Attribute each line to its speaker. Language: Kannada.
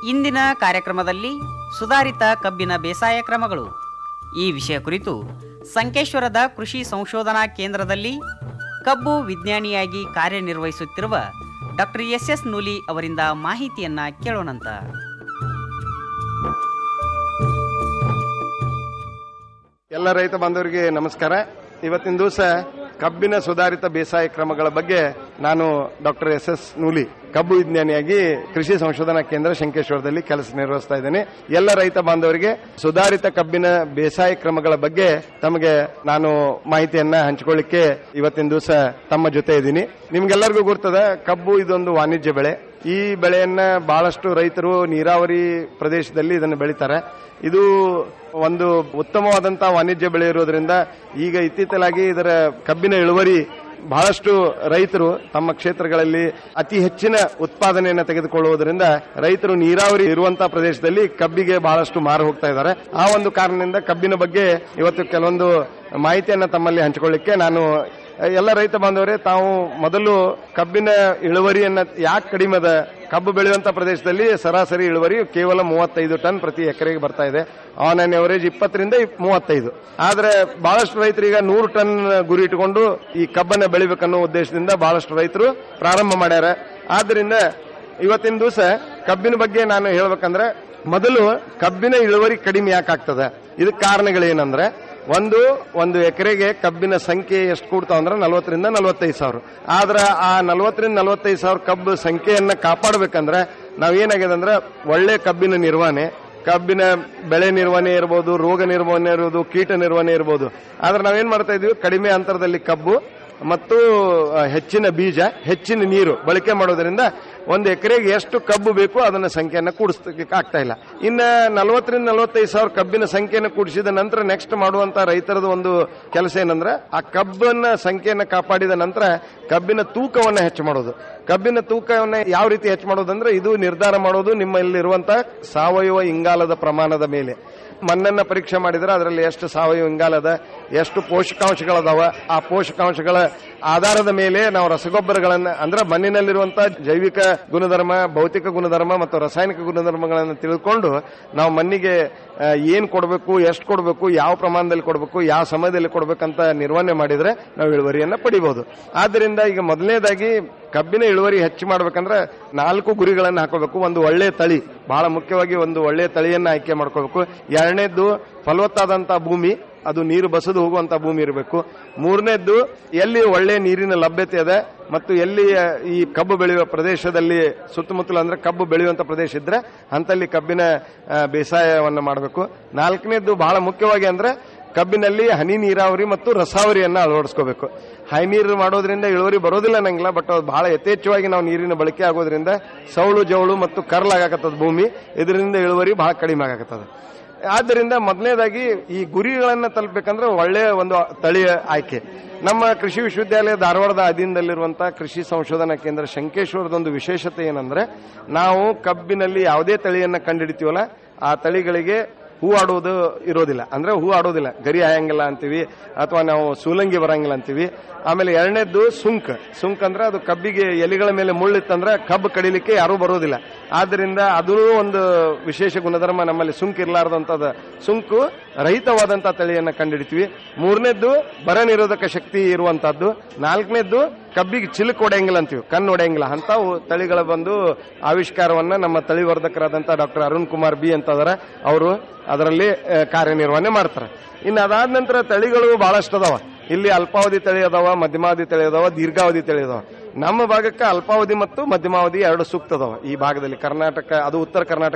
Speaker 1: ಇಂದಿನ ಕಾರ್ಯಕ್ರಮದಲ್ಲಿ ಸುಧಾರಿತ ಕಬ್ಬಿನ ಬೇಸಾಯ ಕ್ರಮಗಳು ಈ ವಿಷಯ ಕುರಿತು ಸಂಕೇಶ್ವರದ ಕೃಷಿ ಸಂಶೋಧನಾ ಕೇಂದ್ರದಲ್ಲಿ ಕಬ್ಬು ವಿಜ್ಞಾನಿಯಾಗಿ ಕಾರ್ಯನಿರ್ವಹಿಸುತ್ತಿರುವ ಡಾಕ್ಟರ್ ಎಸ್ ಎಸ್ ನೂಲಿ ಅವರಿಂದ ಮಾಹಿತಿಯನ್ನ ಕೇಳೋಣಂತ
Speaker 2: ಎಲ್ಲ ರೈತ ಬಾಂಧವರಿಗೆ ನಮಸ್ಕಾರ ಇವತ್ತಿನ ದಿವಸ ಕಬ್ಬಿನ ಸುಧಾರಿತ ಬೇಸಾಯ ಕ್ರಮಗಳ ಬಗ್ಗೆ ನಾನು ಡಾಕ್ಟರ್ ಎಸ್ ಎಸ್ ನೂಲಿ ಕಬ್ಬು ವಿಜ್ಞಾನಿಯಾಗಿ ಕೃಷಿ ಸಂಶೋಧನಾ ಕೇಂದ್ರ ಶಂಕೇಶ್ವರದಲ್ಲಿ ಕೆಲಸ ನಿರ್ವಹಿಸ್ತಾ ಇದ್ದೇನೆ ಎಲ್ಲ ರೈತ ಬಾಂಧವರಿಗೆ ಸುಧಾರಿತ ಕಬ್ಬಿನ ಬೇಸಾಯ ಕ್ರಮಗಳ ಬಗ್ಗೆ ತಮಗೆ ನಾನು ಮಾಹಿತಿಯನ್ನ ಹಂಚಿಕೊಳ್ಳಿಕ್ಕೆ ಇವತ್ತಿನ ದಿವಸ ತಮ್ಮ ಜೊತೆ ಇದ್ದೀನಿ ನಿಮ್ಗೆಲ್ಲರಿಗೂ ಗೊತ್ತದ ಕಬ್ಬು ಇದೊಂದು ವಾಣಿಜ್ಯ ಬೆಳೆ ಈ ಬೆಳೆಯನ್ನ ಬಹಳಷ್ಟು ರೈತರು ನೀರಾವರಿ ಪ್ರದೇಶದಲ್ಲಿ ಇದನ್ನು ಬೆಳೀತಾರೆ ಇದು ಒಂದು ಉತ್ತಮವಾದಂತಹ ವಾಣಿಜ್ಯ ಬೆಳೆ ಇರೋದ್ರಿಂದ ಈಗ ಇತ್ತೀಚಲಾಗಿ ಇದರ ಕಬ್ಬಿನ ಇಳುವರಿ ಬಹಳಷ್ಟು ರೈತರು ತಮ್ಮ ಕ್ಷೇತ್ರಗಳಲ್ಲಿ ಅತಿ ಹೆಚ್ಚಿನ ಉತ್ಪಾದನೆಯನ್ನು ತೆಗೆದುಕೊಳ್ಳುವುದರಿಂದ ರೈತರು ನೀರಾವರಿ ಇರುವಂತಹ ಪ್ರದೇಶದಲ್ಲಿ ಕಬ್ಬಿಗೆ ಬಹಳಷ್ಟು ಮಾರು ಹೋಗ್ತಾ ಇದ್ದಾರೆ ಆ ಒಂದು ಕಾರಣದಿಂದ ಕಬ್ಬಿನ ಬಗ್ಗೆ ಇವತ್ತು ಕೆಲವೊಂದು ಮಾಹಿತಿಯನ್ನ ತಮ್ಮಲ್ಲಿ ಹಂಚಿಕೊಳ್ಳಿಕ್ಕೆ ನಾನು ಎಲ್ಲ ರೈತ ಬಾಂಧವರೇ ತಾವು ಮೊದಲು ಕಬ್ಬಿನ ಇಳುವರಿಯನ್ನ ಯಾಕೆ ಕಡಿಮೆ ಅದ ಕಬ್ಬು ಬೆಳೆಯುವಂತ ಪ್ರದೇಶದಲ್ಲಿ ಸರಾಸರಿ ಇಳುವರಿ ಕೇವಲ ಮೂವತ್ತೈದು ಟನ್ ಪ್ರತಿ ಎಕರೆಗೆ ಬರ್ತಾ ಇದೆ ಆನ್ ಆನ್ ಅವರೇಜ್ ಇಪ್ಪತ್ತರಿಂದ ಇಪ್- ಮೂವತ್ತೈದು ಆದ್ರೆ ಬಹಳಷ್ಟು ರೈತರು ಈಗ ನೂರು ಟನ್ ಗುರಿ ಇಟ್ಟುಕೊಂಡು ಈ ಕಬ್ಬನ್ನ ಬೆಳಿಬೇಕನ್ನೋ ಉದ್ದೇಶದಿಂದ ಬಹಳಷ್ಟು ರೈತರು ಪ್ರಾರಂಭ ಮಾಡ್ಯಾರ ಆದ್ರಿಂದ ಇವತ್ತಿನ ದಿವಸ ಕಬ್ಬಿನ ಬಗ್ಗೆ ನಾನು ಹೇಳ್ಬೇಕಂದ್ರೆ ಮೊದಲು ಕಬ್ಬಿನ ಇಳುವರಿ ಕಡಿಮೆ ಯಾಕಾಗ್ತದೆ ಇದಕ್ಕೆ ಕಾರಣಗಳೇನಂದ್ರೆ ಒಂದು ಒಂದು ಎಕರೆಗೆ ಕಬ್ಬಿನ ಸಂಖ್ಯೆ ಎಷ್ಟು ಕೂಡ್ತಾವ ಅಂದ್ರೆ ನಲವತ್ತರಿಂದ ನಲವತ್ತೈದು ಸಾವಿರ ಆದ್ರೆ ಆ ನಲವತ್ತರಿಂದ ನಲವತ್ತೈದು ಸಾವಿರ ಕಬ್ಬು ಸಂಖ್ಯೆಯನ್ನ ಕಾಪಾಡಬೇಕಂದ್ರೆ ನಾವೇನಾಗಿದೆ ಅಂದ್ರೆ ಒಳ್ಳೆ ಕಬ್ಬಿನ ನಿರ್ವಹಣೆ ಕಬ್ಬಿನ ಬೆಳೆ ನಿರ್ವಹಣೆ ಇರ್ಬೋದು ರೋಗ ನಿರ್ವಹಣೆ ಇರ್ಬೋದು ಕೀಟ ನಿರ್ವಹಣೆ ಇರ್ಬೋದು ಆದ್ರೆ ನಾವೇನ್ ಮಾಡ್ತಾ ಇದೀವಿ ಕಡಿಮೆ ಅಂತರದಲ್ಲಿ ಕಬ್ಬು ಮತ್ತು ಆ, ಹೆಚ್ಚಿನ ಬೀಜ ಹೆಚ್ಚಿನ ನೀರು ಬಳಕೆ ಮಾಡೋದ್ರಿಂದ ಒಂದು ಎಕರೆಗೆ ಎಷ್ಟು ಕಬ್ಬು ಬೇಕು ಅದನ್ನ ಸಂಖ್ಯೆಯನ್ನು ಕೂಡಿಸ್ಲಿಕ್ಕೆ ಆಗ್ತಾ ಇಲ್ಲ ಇನ್ನ ನಲವತ್ತರಿಂದ ನಲವತ್ತೈದು ಸಾವಿರ ಕಬ್ಬಿನ ಸಂಖ್ಯೆಯನ್ನು ಕೂಡಿಸಿದ ನಂತರ ನೆಕ್ಸ್ಟ್ ಮಾಡುವಂತ ರೈತರದ ಒಂದು ಕೆಲಸ ಏನಂದ್ರೆ ಆ ಕಬ್ಬನ್ನ ಸಂಖ್ಯೆಯನ್ನು ಕಾಪಾಡಿದ ನಂತರ ಕಬ್ಬಿನ ತೂಕವನ್ನ ಹೆಚ್ಚು ಮಾಡೋದು ಕಬ್ಬಿನ ತೂಕವನ್ನ ಯಾವ ರೀತಿ ಹೆಚ್ಚು ಮಾಡೋದಂದ್ರೆ ಇದು ನಿರ್ಧಾರ ಮಾಡೋದು ನಿಮ್ಮಲ್ಲಿರುವಂತಹ ಸಾವಯವ ಇಂಗಾಲದ ಪ್ರಮಾಣದ ಮೇಲೆ ಮಣ್ಣನ್ನ ಪರೀಕ್ಷೆ ಮಾಡಿದ್ರೆ ಅದರಲ್ಲಿ ಎಷ್ಟು ಸಾವಯವ ಇಂಗಾಲ ಅದ ಎಷ್ಟು ಪೋಷಕಾಂಶಗಳದಾವ ಆ ಪೋಷಕಾಂಶಗಳ ಆಧಾರದ ಮೇಲೆ ನಾವು ರಸಗೊಬ್ಬರಗಳನ್ನ ಅಂದ್ರೆ ಮಣ್ಣಿನಲ್ಲಿರುವಂತಹ ಜೈವಿಕ ಗುಣಧರ್ಮ ಭೌತಿಕ ಗುಣಧರ್ಮ ಮತ್ತು ರಾಸಾಯನಿಕ ಗುಣಧರ್ಮಗಳನ್ನು ತಿಳ್ಕೊಂಡು ನಾವು ಮಣ್ಣಿಗೆ ಆ, ಏನ್ ಕೊಡಬೇಕು ಎಷ್ಟು ಕೊಡಬೇಕು ಯಾವ ಪ್ರಮಾಣದಲ್ಲಿ ಕೊಡಬೇಕು ಯಾವ ಸಮಯದಲ್ಲಿ ಕೊಡಬೇಕಂತ ನಿರ್ವಹಣೆ ಮಾಡಿದ್ರೆ ನಾವು ಇಳುವರಿಯನ್ನ ಪಡಿಬಹುದು ಆದ್ದರಿಂದ ಈಗ ಮೊದಲನೇದಾಗಿ ಕಬ್ಬಿನ ಇಳುವರಿ ಹೆಚ್ಚು ಮಾಡ್ಬೇಕಂದ್ರೆ ನಾಲ್ಕು ಗುರಿಗಳನ್ನು ಹಾಕೋಬೇಕು ಒಂದು ಒಳ್ಳೆ ತಳಿ ಬಹಳ ಮುಖ್ಯವಾಗಿ ಒಂದು ಒಳ್ಳೆ ತಳಿಯನ್ನ ಆಯ್ಕೆ ಮಾಡ್ಕೋಬೇಕು ಎರಡನೇದ್ದು ಫಲವತ್ತಾದಂತಹ ಭೂಮಿ ಅದು ನೀರು ಬಸದು ಹೋಗುವಂತ ಭೂಮಿ ಇರಬೇಕು ಮೂರನೇದ್ದು ಎಲ್ಲಿ ಒಳ್ಳೆ ನೀರಿನ ಲಭ್ಯತೆ ಇದೆ ಮತ್ತು ಎಲ್ಲಿ ಆ, ಈ ಕಬ್ಬು ಬೆಳೆಯುವ ಪ್ರದೇಶದಲ್ಲಿ ಸುತ್ತಮುತ್ತಲು ಅಂದ್ರೆ ಕಬ್ಬು ಬೆಳೆಯುವಂತ ಪ್ರದೇಶ ಇದ್ರೆ ಅಂತಲ್ಲಿ ಕಬ್ಬಿನ ಆ, ಬೇಸಾಯವನ್ನು ಮಾಡಬೇಕು ನಾಲ್ಕನೇದ್ದು ಬಹಳ ಮುಖ್ಯವಾಗಿ ಅಂದ್ರೆ ಕಬ್ಬಿನಲ್ಲಿ ಹನಿ ನೀರಾವರಿ ಮತ್ತು ರಸಾವರಿಯನ್ನ ಅಳವಡಿಸ್ಕೋಬೇಕು ಹೈ ನೀರು ಮಾಡೋದ್ರಿಂದ ಇಳುವರಿ ಬರೋದಿಲ್ಲ ನಂಗಿಲ್ಲ ಬಟ್ ಅದು ಬಹಳ ಯಥೇಚ್ಛವಾಗಿ ನಾವು ನೀರಿನ ಬಳಕೆ ಆಗೋದ್ರಿಂದ ಸೌಳು ಜವಳು ಮತ್ತು ಕರ್ಲಾಗತ್ತದ ಭೂಮಿ ಇದರಿಂದ ಇಳುವರಿ ಬಹಳ ಕಡಿಮೆ ಆಗತ್ತದ ಆದ್ದರಿಂದ ಮೊದಲನೇದಾಗಿ ಈ ಗುರಿಗಳನ್ನ ತಲುಪಬೇಕಂದ್ರೆ ಒಳ್ಳೆಯ ಒಂದು ತಳಿಯ ಆಯ್ಕೆ ನಮ್ಮ ಕೃಷಿ ವಿಶ್ವವಿದ್ಯಾಲಯ ಧಾರವಾಡದ ಅಧೀನದಲ್ಲಿರುವಂತಹ ಕೃಷಿ ಸಂಶೋಧನಾ ಕೇಂದ್ರ ಶಂಕೇಶ್ವರದೊಂದು ವಿಶೇಷತೆ ಏನಂದ್ರೆ ನಾವು ಕಬ್ಬಿನಲ್ಲಿ ಯಾವುದೇ ತಳಿಯನ್ನ ಕಂಡುಹಿಡಿತೀವಲ್ಲ ಆ ತಳಿಗಳಿಗೆ ಹೂ ಆಡುವುದು ಇರೋದಿಲ್ಲ ಅಂದ್ರೆ ಹೂ ಆಡೋದಿಲ್ಲ ಗರಿ ಆಯಂಗಿಲ್ಲ ಅಂತೀವಿ ಅಥವಾ ನಾವು ಸೂಲಂಗಿ ಬರಂಗಿಲ್ಲ ಅಂತೀವಿ ಆಮೇಲೆ ಎರಡನೇದ್ದು ಸುಂಕ ಸುಂಕ ಅಂದ್ರೆ ಅದು ಕಬ್ಬಿಗೆ ಎಲೆಗಳ ಮೇಲೆ ಮುಳ್ಳಿತ್ತಂದ್ರೆ ಕಬ್ಬು ಕಡಿಲಿಕ್ಕೆ ಯಾರೂ ಬರೋದಿಲ್ಲ ಆದ್ದರಿಂದ ಅದೂ ಒಂದು ವಿಶೇಷ ಗುಣಧರ್ಮ ನಮ್ಮಲ್ಲಿ ಸುಂಕ ಇರಲಾರ್ದಂಥದ್ದು ಸುಂಕು ರಹಿತವಾದಂತಹ ತಳಿಯನ್ನ ಕಂಡುಹಿಡಿತೀವಿ ಮೂರನೇದ್ದು ಬರ ನಿರೋಧಕ ಶಕ್ತಿ ಇರುವಂತಹದ್ದು ನಾಲ್ಕನೇದ್ದು ಕಬ್ಬಿಗೆ ಚಿಲುಕ್ ಹೊಡೆಯಂಗಿಲ್ಲ ಅಂತೀವಿ ಕಣ್ಣು ಹೊಡೆಯಂಗಿಲ್ಲ ಅಂತ ತಳಿಗಳ ಬಂದು ಆವಿಷ್ಕಾರವನ್ನ ನಮ್ಮ ತಳಿವರ್ಧಕರಾದಂತಹ ಡಾಕ್ಟರ್ ಅರುಣ್ ಕುಮಾರ್ ಬಿ ಅಂತ ಅದರ ಅವರು ಅದರಲ್ಲಿ ಆ, ಕಾರ್ಯನಿರ್ವಹಣೆ ಮಾಡ್ತಾರೆ ಇನ್ನು ಅದಾದ ನಂತರ ತಳಿಗಳು ಬಹಳಷ್ಟು ಅದಾವ ಇಲ್ಲಿ ಅಲ್ಪಾವಧಿ ತಳಿ ಅದಾವ ಮಧ್ಯಮಾವಧಿ ತಳಿ ಅದಾವ ದೀರ್ಘಾವಧಿ ತಳಿ ಅದಾವ ನಮ್ಮ ಭಾಗಕ್ಕೆ ಅಲ್ಪಾವಧಿ ಮತ್ತು ಮಧ್ಯಮಾವಧಿ ಎರಡು ಸೂಕ್ತ ಅದಾವ ಈ ಭಾಗದಲ್ಲಿ ಕರ್ನಾಟಕ ಅದು ಉತ್ತರ ಕರ್ನಾಟಕ